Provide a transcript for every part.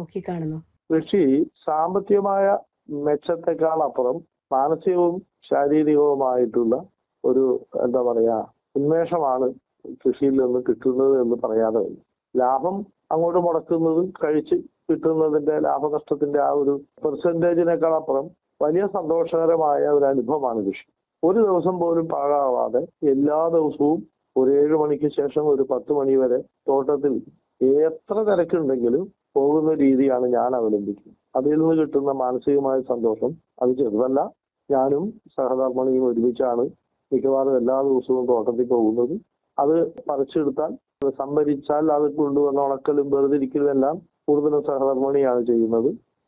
നോക്കിക്കാണുന്നു കൃഷി സാമ്പത്തികമായ മെച്ചത്തെക്കാൾ അപ്പുറം മാനസികവും ശാരീരികവുമായിട്ടുള്ള ഒരു എന്താ പറയാ ഉന്മേഷമാണ് കൃഷിയിൽ നിന്ന് കിട്ടുന്നത് എന്ന് പറയാതെ വയ്യ. ലാഭം അങ്ങോട്ട് മുടക്കുന്നതും കഴിച്ച് കിട്ടുന്നതിന്റെ ലാഭനഷ്ടത്തിന്റെ ആ ഒരു പെർസെന്റേജിനേക്കാൾ അപ്പുറം വലിയ സന്തോഷകരമായ ഒരു അനുഭവമാണ് കൃഷി ഒരു ദിവസം പോലും പാഴാവാതെ എല്ലാ ദിവസവും ഒരു ഏഴ് മണിക്ക് ശേഷം ഒരു പത്ത് മണി വരെ തോട്ടത്തിൽ എത്ര തിരക്കുണ്ടെങ്കിലും പോകുന്ന രീതിയാണ് ഞാൻ അവലംബിക്കുന്നത് അതിൽ നിന്ന് കിട്ടുന്ന മാനസികമായ സന്തോഷം അത് ചെറുതല്ല ഞാനും സഹധർമ്മണിയും ഒരുമിച്ചാണ് മിക്കവാറും എല്ലാ ദിവസവും തോട്ടത്തിൽ പോകുന്നത് അത് പറിച്ചെടുത്താൽ അത് സംഭരിച്ചാൽ അത് കൊണ്ടുവന്ന ഉണക്കലും വേർതിരിക്കലും എല്ലാം കൂടുതലും സഹധർമ്മണിയാണ് ചെയ്യുന്നത്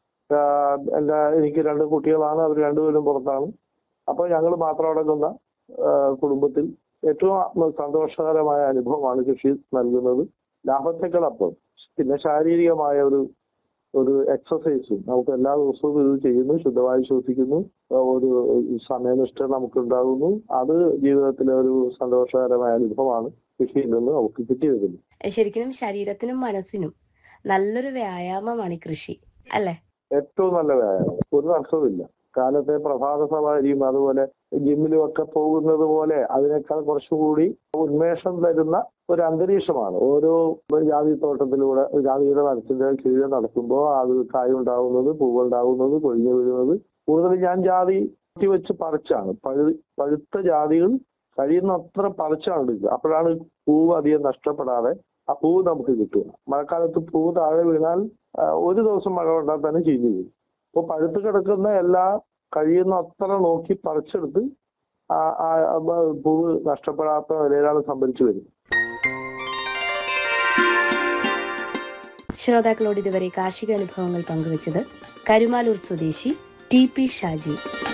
ആഹ് എന്റെ എനിക്ക് രണ്ട് കുട്ടികളാണ് അവർ രണ്ടുപേരും പുറത്താണ് അപ്പൊ ഞങ്ങൾ മാത്രം അടങ്ങുന്ന ആഹ് കുടുംബത്തിൽ ഏറ്റവും സന്തോഷകരമായ അനുഭവമാണ് കൃഷി നൽകുന്നത് ലാഭത്തെക്കാളപ്പം പിന്നെ ശാരീരികമായ ഒരു ഒരു എക്സസൈസും നമുക്ക് എല്ലാ ദിവസവും ഇത് ചെയ്യുന്നു ശുദ്ധവായു ശ്വസിക്കുന്നു ഒരു സമയനിഷ്ഠ നമുക്ക് ഉണ്ടാകുന്നു അത് ജീവിതത്തിലെ ഒരു സന്തോഷകരമായ അനുഭവമാണ് കൃഷിയിൽ നിന്ന് നമുക്ക് കിട്ടി വരുന്നത് ശരിക്കും ശരീരത്തിനും മനസ്സിനും നല്ലൊരു വ്യായാമമാണ് ഈ കൃഷി അല്ലെ ഏറ്റവും നല്ല വ്യായാമം ഒരു തർക്കവുമില്ല കാലത്തെ പ്രഭാത സവാരിയും അതുപോലെ ജിമ്മിലും ഒക്കെ പോകുന്നത് പോലെ അതിനേക്കാൾ കുറച്ചുകൂടി ഉന്മേഷം തരുന്ന ഒരു അന്തരീക്ഷമാണ് ഓരോ ജാതി തോട്ടത്തിലൂടെ ജാതിയുടെ മരത്തിന്റെ കീഴിൽ നടക്കുമ്പോൾ അത് കായുണ്ടാവുന്നത് പൂവുണ്ടാവുന്നത് കൊഴിഞ്ഞു വീഴുന്നത് കൂടുതൽ ഞാൻ ജാതി കുത്തി വെച്ച് പറിച്ചാണ് പഴു പഴുത്ത ജാതികൾ കഴിയുന്നത്ര പറിച്ചാണ് എടുക്കുക അപ്പോഴാണ് പൂവ് അധികം നഷ്ടപ്പെടാതെ ആ പൂവ് നമുക്ക് കിട്ടുക മഴക്കാലത്ത് പൂവ് താഴെ വീണാൽ ആ, ഒരു ദിവസം മഴ കൊണ്ടാൽ തന്നെ ചീഞ്ഞു വീഴും അപ്പൊ പഴുത്ത് കിടക്കുന്ന എല്ലാ കഴിയുന്ന അത്ര നോക്കി പറിച്ചെടുത്ത് ആ ആ ആ പൂവ് നഷ്ടപ്പെടാത്ത നിലയിലാണ് സംഭരിച്ചു വരുന്നത് ശ്രോതാക്കളോട് ഇതുവരെ കാർഷിക അനുഭവങ്ങൾ പങ്കുവച്ചത് കരുമാലൂർ സ്വദേശി ടി പി ഷാജി